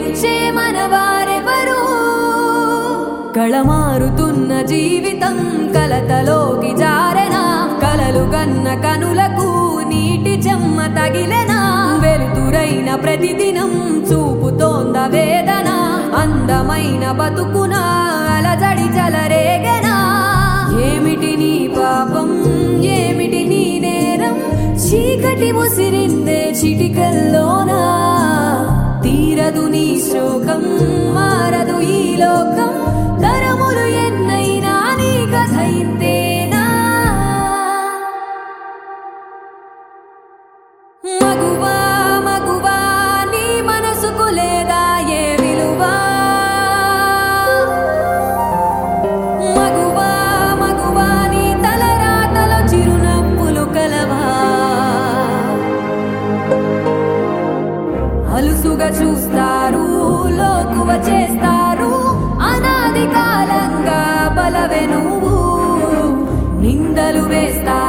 ప్రేమించే మన వారెవరు కళమారుతున్న జీవితం కలతలోకి జారెనా కలలు కన్న కనులకు నీటి చెమ్మ తగిలెనా వెలుతురైన ప్రతిదినం చూపుతోంద వేదన అందమైన బతుకున అలజడి చలరేగనా ఏమిటి నీ పాపం ఏమిటి నీ నేరం చీకటి ముసిరిందే చిటికల్లోనా తీరదు నీ శోకం మారదు ఈ లోకం తరములు ఎన్నైనా నీ కథ ఇంతేనా మగువా మగువా నీ మనసుకు లేదా ఏ విలువా మగువా మగువా నీ తలరాతలో చిరునవ్వులు కలవా అలుసుగా చూస్తారు లోకువ చేస్తారు అనాది కాలంగా బలవే నువ్వు నిందలు వేస్తారు